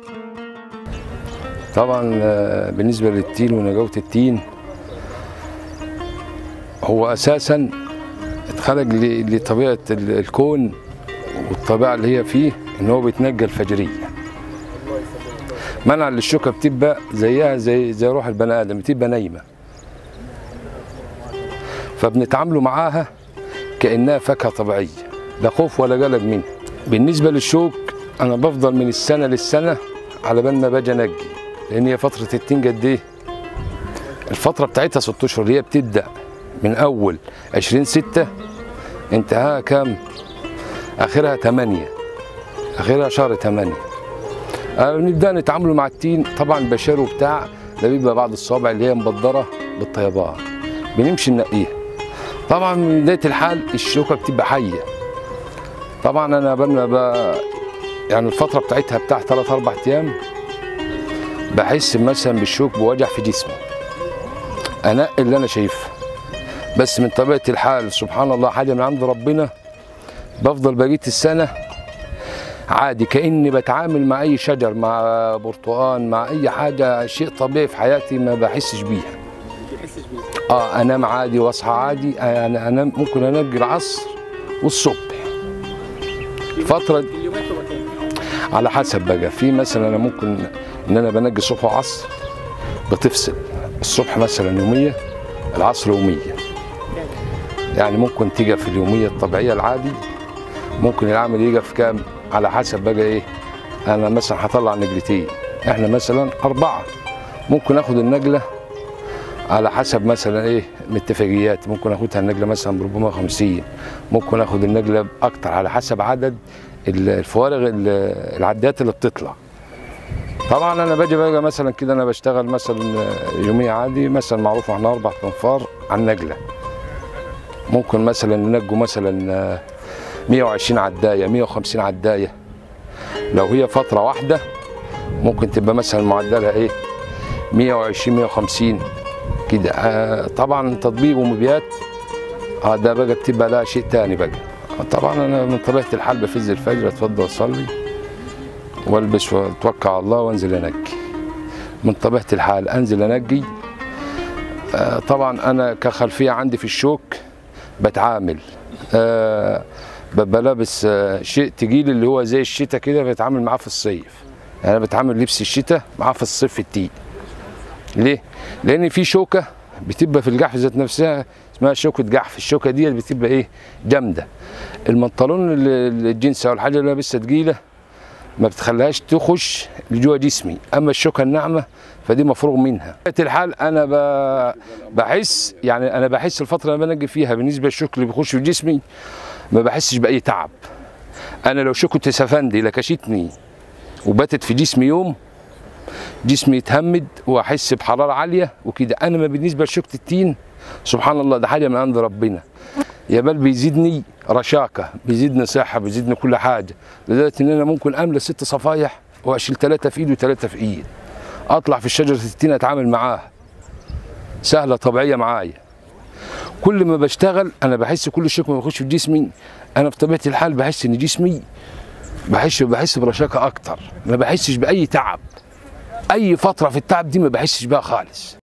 طبعا آه، بالنسبة للتين ونجاوة التين هو أساسا اتخلق ل- لطبيعة ال- الكون والطبيعة اللي هي فيه إن هو بيتنجى الفجرية منع للشوكة بتبقى زيها زي زي روح البني آدم بتبقى نايمة فبنتعاملوا معاها كأنها فاكهة طبيعية لا خوف ولا قلق منها بالنسبة للشوك أنا بفضل من السنة للسنة على بال ما باجي أنجي لأن هي فترة التين قد إيه؟ الفترة بتاعتها ست أشهر اللي هي بتبدأ من أول 20 ستة انتهاها كام؟ آخرها 8 آخرها شهر 8 آه، بنبدأ نتعاملوا مع التين طبعا بشره بتاع ده بيبقى بعض الصوابع اللي هي مبدرة بالطيبان بنمشي ننقيها طبعا من بداية الحال الشوكة بتبقى حية طبعا أنا بنا ب... يعني الفترة بتاعتها بتاع 3 4 أيام بحس مثلا بالشوك بوجع في جسمي أنقي اللي أنا شايفها بس من طبيعة الحال سبحان الله حاجة من عند ربنا بفضل بقية السنة عادي كأني بتعامل مع أي شجر مع برتقان مع أي حاجة شيء طبيعي في حياتي ما بحسش بيها بيحسش بيه اه انام عادي واصحى عادي انا انام ممكن انجي العصر والصبح فترة اليومات تبقى كام؟ على حسب بقى في مثلا انا ممكن ان انا بنجي صبح وعصر بتفصل الصبح مثلا يوميه العصر يوميه يعني ممكن تيجي في اليوميه الطبيعيه العادي ممكن العامل يجي في كام على حسب بقى ايه انا مثلا هطلع نجلتين احنا مثلا اربعه ممكن اخد النجله على حسب مثلا ايه الاتفاقيات ممكن اخدها النجله مثلا ب 450 ممكن اخد النجله اكتر على حسب عدد ال- الفوارغ ال- العدات اللي بتطلع طبعا انا باجي بقى مثلا كده انا بشتغل مثلا يوميه عادي مثلا معروف احنا اربع تنفار على النجله ممكن مثلا ننجوا مثلا آه، 120 عدايه 150 عدايه لو هي فتره واحده ممكن تبقى مثلا معدلها ايه 120 150 كده آه طبعا تطبيق ومبيات اه ده بقى بتبقى لها شيء تاني بقى طبعا انا من طبيعه الحال بفز الفجر اتفضل اصلي والبس واتوكل على الله وانزل انجي من طبيعه الحال انزل انجي آه طبعا انا كخلفيه عندي في الشوك بتعامل آه ببقى لابس آه شيء تقيل اللي هو زي الشتاء كده بتعامل معاه في الصيف يعني انا بتعامل لبس الشتاء معاه في الصيف في التقيل ليه؟ لان في شوكه بتبقى في الجحف ذات نفسها اسمها شوكه جحف الشوكه دي بتبقى ايه جامده المنطلون ال- الجنس او الحاجه اللي لابسها تقيله ما بتخليهاش تخش لجوه جسمي اما الشوكه الناعمه فدي مفروغ منها في الحال انا ب- بحس يعني انا بحس الفتره اللي بنجي فيها بالنسبه للشوك اللي بيخش في جسمي ما بحسش باي تعب انا لو شوكه سفندي لكشتني وباتت في جسمي يوم جسمي يتهمد واحس بحراره عاليه وكده انا ما بالنسبه لشوكه التين سبحان الله ده حاجه من عند ربنا يا بل بيزيدني رشاقه بيزيدني صحه بيزيدني كل حاجه لدرجه ان انا ممكن املى ست صفايح واشيل ثلاثه في ايد وثلاثه في ايد اطلع في شجره التين اتعامل معاها سهله طبيعيه معايا كل ما بشتغل انا بحس كل شيء ما بيخش في جسمي انا في طبيعه الحال بحس ان جسمي بحس بحس برشاقه اكتر ما بحسش باي تعب اي فتره في التعب دي ما بحسش بيها خالص